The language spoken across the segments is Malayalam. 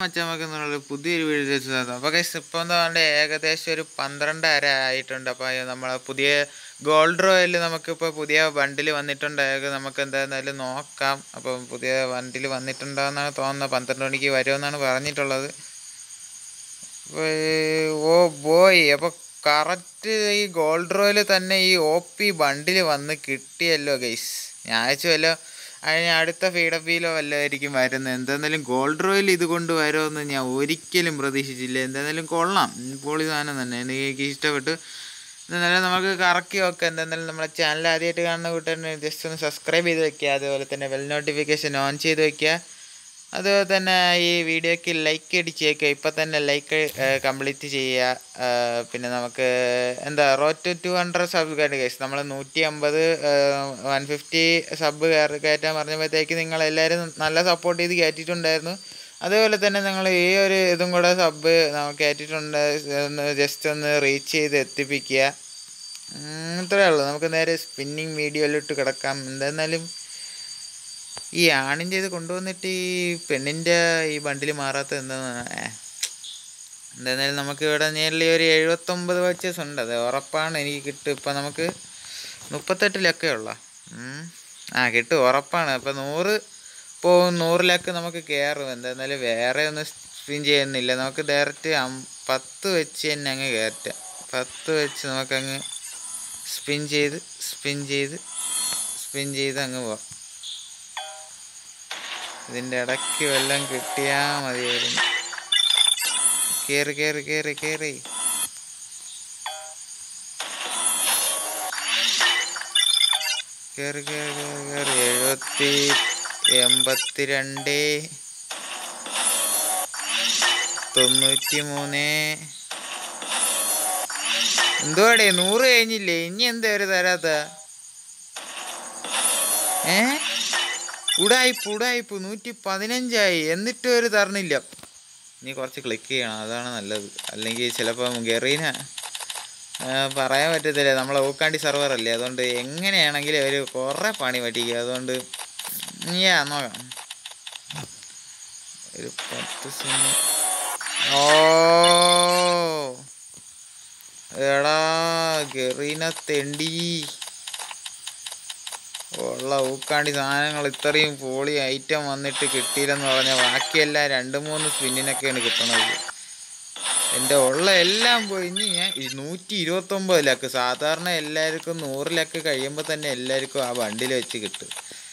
മച്ചമ്മക്കെന്നുള്ള പുതിയൊരു വീഡിയോ ചെയ്തത് അപ്പോൾ ഗൈസ് ഇപ്പോൾ എന്താ പറയുക ഏകദേശം ഒരു പന്ത്രണ്ടര ആയിട്ടുണ്ട് അപ്പോൾ നമ്മളെ പുതിയ ഗോൾഡ് റോയൽ നമുക്കിപ്പോൾ പുതിയ ബണ്ടിൽ വന്നിട്ടുണ്ട് അത് നമുക്ക് എന്തായിരുന്നാലും നോക്കാം അപ്പം പുതിയ ബണ്ടിൽ വന്നിട്ടുണ്ടെന്നാണ് തോന്നുന്നത് പന്ത്രണ്ട് മണിക്ക് വരുമെന്നാണ് പറഞ്ഞിട്ടുള്ളത് അപ്പോൾ ഓ ബോയ് അപ്പോൾ കറക്റ്റ് ഈ ഗോൾഡ് റോയിൽ തന്നെ ഈ ഒ പി ബണ്ടിൽ വന്ന് കിട്ടിയല്ലോ ഗൈസ് ഞാൻ വെച്ചു വല്ലോ അതിന് അടുത്ത ഫീഡപ്പിലോ വല്ലതായിരിക്കും വരുന്നത് എന്തായിരുന്നാലും ഗോൾഡ് റോയിൽ ഇത് കൊണ്ട് വരുമെന്ന് ഞാൻ ഒരിക്കലും പ്രതീക്ഷിച്ചില്ല എന്തായിരുന്നാലും കൊള്ളാം ഉം, പൊളി സാധനം തന്നെ എനിക്ക് ഇഷ്ടപ്പെട്ടു എന്നാലും നമുക്ക് കറക്കി വെക്കാം എന്തായിരുന്നാലും നമ്മുടെ ചാനൽ ആദ്യമായിട്ട് കാണുന്ന കൂട്ടുകാരനെ ജസ്റ്റ് ഒന്ന് സബ്സ്ക്രൈബ് ചെയ്ത് വെക്കുക അതുപോലെ തന്നെ ബെൽ നോട്ടിഫിക്കേഷൻ ഓൺ ചെയ്ത് വെക്കുക അതുപോലെ തന്നെ ഈ വീഡിയോക്ക് ലൈക്ക് അടിച്ചേക്കുക ഇപ്പം തന്നെ ലൈക്ക് കംപ്ലീറ്റ് ചെയ്യുക ആ, പിന്നെ നമുക്ക് എന്താ റോറ്റ് ടു ഹൺഡ്രഡ് സബ് കയറി കേസ് നമ്മൾ നൂറ്റി അമ്പത് വൺ ഫിഫ്റ്റി സബ് കയറി കയറ്റാൻ പറഞ്ഞപ്പോഴത്തേക്ക് നിങ്ങൾ എല്ലാവരും നല്ല സപ്പോർട്ട് ചെയ്ത് കയറ്റിയിട്ടുണ്ടായിരുന്നു അതുപോലെ തന്നെ നിങ്ങൾ ഈ ഒരു ഇതും കൂടെ സബ് നമുക്ക് കയറ്റിയിട്ടുണ്ട് ഒന്ന് ജസ്റ്റ് ഒന്ന് റീച്ച് ചെയ്ത് എത്തിപ്പിക്കുക ഉം, ഇത്രയേ ഉള്ളൂ നമുക്ക് നേരെ സ്പിന്നിങ് വീഡിയോയിലിട്ട് കിടക്കാം എന്തായിരുന്നാലും ഈ ആണിൻ്റെ ഇത് കൊണ്ടുവന്നിട്ട് ഈ പെണ്ണിൻ്റെ ഈ ബണ്ടിൽ മാറാത്ത എന്താണ് എന്തായാലും നമുക്ക് ഇവിടെ നിയർലി ഒരു എഴുപത്തൊമ്പത് പർച്ചേസ് ഉണ്ട് അത് ഉറപ്പാണ് എനിക്ക് കിട്ടും ഇപ്പം നമുക്ക് മുപ്പത്തെട്ടിലൊക്കെ ഉള്ള ആ കിട്ടും ഉറപ്പാണ് അപ്പം നൂറ് പോകും നൂറിലൊക്കെ നമുക്ക് കയറും എന്തായിരുന്നാലും വേറെ ഒന്നും സ്പിൻ ചെയ്യുന്നില്ല നമുക്ക് ഡയറക്റ്റ് പത്ത് വെച്ച് തന്നെ അങ്ങ് കയറ്റാം പത്ത് വെച്ച് നമുക്കങ്ങ് സ്പിൻ ചെയ്ത് സ്പിൻ ചെയ്ത് സ്പിൻ ചെയ്ത് അങ്ങ് പോവാം ഇതിൻ്റെ ഇടയ്ക്ക് വല്ലതും കിട്ടിയാ മതിയായിരുന്നു കേറി കേറി കേറി കേറി കേറി കേറി കേറി കേറി എഴുപത്തി എൺപത്തിരണ്ട് തൊണ്ണൂറ്റി മൂന്ന് എന്തുവാടേ നൂറ് കഴിഞ്ഞില്ലേ ഇനി എന്താ ഒരു തരാത്ത ഏ ഉടായിപ്പ് ഉടായിപ്പ് നൂറ്റി പതിനഞ്ചായി എന്നിട്ടും ഒരു തരണില്ല ഇനി കുറച്ച് ക്ലിക്ക് ചെയ്യണം അതാണ് നല്ലത് അല്ലെങ്കിൽ ചിലപ്പം ഗെറീന ആ, പറയാൻ പറ്റത്തില്ല നമ്മളെ ഊക്കാണ്ടി സെർവർ അല്ലേ അതുകൊണ്ട് എങ്ങനെയാണെങ്കിലും അവർ കുറേ പണി പറ്റിക്കുക അതുകൊണ്ട് യാ നോക്കാം ഒരു പത്ത് സിം ഓ എടാ ഗെറീന തെണ്ടി ഉള്ള ഊക്കാണ്ടി സാധനങ്ങൾ ഇത്രയും പോളി ഐറ്റം വന്നിട്ട് കിട്ടിയില്ലെന്ന് പറഞ്ഞാൽ ബാക്കിയെല്ലാം രണ്ട് മൂന്ന് സ്പിന്നിനൊക്കെയാണ് കിട്ടണത് എൻ്റെ ഉള്ള എല്ലാം പോയി ഇനി ഞാൻ ഈ നൂറ്റി ഇരുപത്തൊമ്പത് ലക്ക് സാധാരണ എല്ലാവർക്കും നൂറ് ലക്ക് കഴിയുമ്പോൾ തന്നെ എല്ലാവർക്കും ആ വണ്ടിയിൽ വെച്ച് കിട്ടും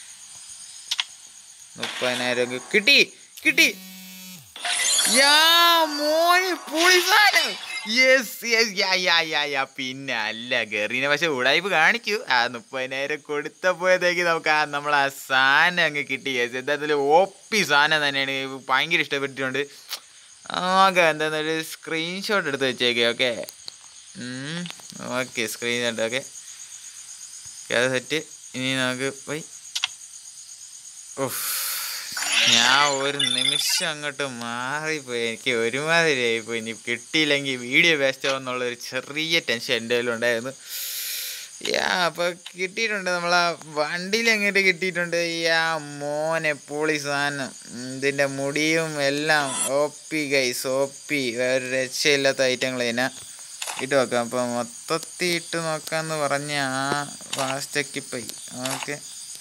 മുപ്പതിനായിരം ഒക്കെ കിട്ടി കിട്ടി യാ മോനെ പൊളി സാധനം യെസ് യെസ് യാ യാ യാ യാ പിന്നെ അല്ല ഗറീനെ പക്ഷെ ഉടായ്പ് കാണിക്കൂ ആ മുപ്പതിനായിരം കൊടുത്ത പോയതേക്ക് നമുക്ക് ആ നമ്മൾ ആ സാധനം അങ്ങ് കിട്ടി യെസ് എന്തായാലും ഓപ്പി സാധനം തന്നെയാണ് ഭയങ്കര ഇഷ്ടപ്പെട്ടിട്ടുണ്ട് ഓക്കെ എന്തായാലും ഒരു സ്ക്രീൻഷോട്ട് എടുത്ത് വെച്ചേക്കെ ഓക്കെ ഓക്കെ സ്ക്രീൻഷോട്ട് ഓക്കെ അത് സെറ്റ് ഇനി നമുക്ക് പോയി ഉഫ് ഞാൻ ഒരു നിമിഷം അങ്ങോട്ട് മാറിപ്പോയി എനിക്ക് ഒരുമാതിരി ആയിപ്പോയി ഇനി കിട്ടിയില്ലെങ്കിൽ വീഡിയോ വേസ്റ്റ് ആവുമെന്നുള്ള ഒരു ചെറിയ ടെൻഷൻ എൻ്റെ കയ്യിലും ഉണ്ടായിരുന്നു യാ അപ്പോൾ കിട്ടിയിട്ടുണ്ട് നമ്മളാ വണ്ടിയിൽ എങ്ങോട്ട് കിട്ടിയിട്ടുണ്ട് യാ മോനെ പൊളി സാധനം ഉം, ഇതിൻ്റെ മുടിയും എല്ലാം ഓപ്പി ഗൈസ് ഓപ്പി ഒരു രക്ഷയില്ലാത്ത ഐറ്റങ്ങൾ ഇതിനെ ഇട്ട് നോക്കാം അപ്പോൾ മൊത്തത്തിൽ ഇട്ട് നോക്കാമെന്ന് പറഞ്ഞ ആ ഫാസ്റ്റൊക്കെ പോയി ഓക്കെ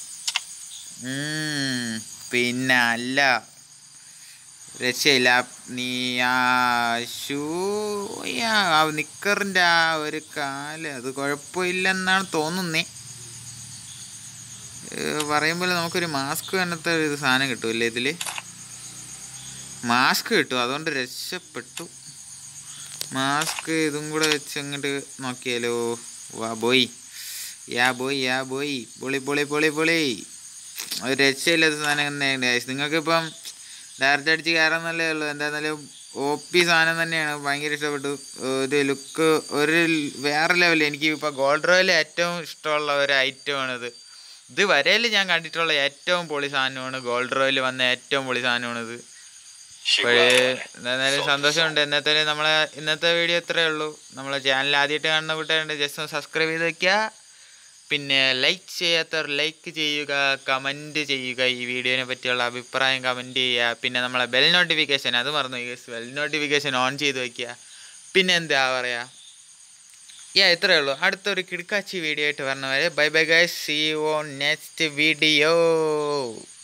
ഉം, പിന്നെ അല്ല രക്ഷയില്ല നീ ആ ഷൂ ആ നിക്കറിൻ്റെ ആ ഒരു കാല് അത് കുഴപ്പമില്ലെന്നാണ് തോന്നുന്നേ പറയുമ്പോൾ നമുക്കൊരു മാസ്ക് കണ്ടത്തെ ഒരു സാധനം കിട്ടൂല്ലേ ഇതിൽ മാസ്ക് കിട്ടും അതുകൊണ്ട് രക്ഷപ്പെട്ടു മാസ്ക് ഇതും കൂടെ വെച്ച് അങ്ങോട്ട് നോക്കിയാലോ വാ boy yeah boy yeah boy പൊളി പൊളി പൊളി പൊളി ഒരു രക്ഷയില്ലാത്ത സാധനം തന്നെയാണ് guys. നിങ്ങൾക്കിപ്പം ഡയറക്റ്റ് അടിച്ച് കയറാന്നല്ലേ ഉള്ളൂ എന്തായിരുന്നാലും ഒ പി സാധനം തന്നെയാണ് ഭയങ്കര ഇഷ്ടപ്പെട്ടു ഒരു ലുക്ക് ഒരു വേറെ ലെവൽ എനിക്ക് ഇപ്പോൾ ഗോൾഡ് റോയിൽ ഏറ്റവും ഇഷ്ടമുള്ള ഒരു ഐറ്റമാണിത് ഇത് വരയിൽ ഞാൻ കണ്ടിട്ടുള്ള ഏറ്റവും പൊളി സാധനമാണ് ഗോൾഡ് റോയിൽ വന്ന ഏറ്റവും പൊളി സാധനമാണിത് അപ്പോഴേ എന്തായാലും സന്തോഷമുണ്ട് ഇന്നത്തെ നമ്മളെ ഇന്നത്തെ വീഡിയോ ഇത്രയേ ഉള്ളൂ നമ്മളെ ചാനൽ ആദ്യമായിട്ട് കാണുന്ന കൂട്ടുകാരുണ്ട് ജസ്റ്റ് ഒന്ന് സബ്സ്ക്രൈബ് ചെയ്ത് വെക്കുക പിന്നെ ലൈക്ക് ചെയ്യാത്തവർ ലൈക്ക് ചെയ്യുക കമൻറ്റ് ചെയ്യുക ഈ വീഡിയോനെ പറ്റിയുള്ള അഭിപ്രായം കമൻറ്റ് ചെയ്യുക പിന്നെ നമ്മളെ ബെൽ നോട്ടിഫിക്കേഷൻ അത് മറന്നു ബെൽ നോട്ടിഫിക്കേഷൻ ഓൺ ചെയ്ത് വയ്ക്കുക പിന്നെ എന്താ പറയുക യാ ഇത്രയേ ഉള്ളൂ അടുത്തൊരു കിടക്കാച്ചി വീഡിയോ ആയിട്ട് വരണവരെ bye bye guys see on next video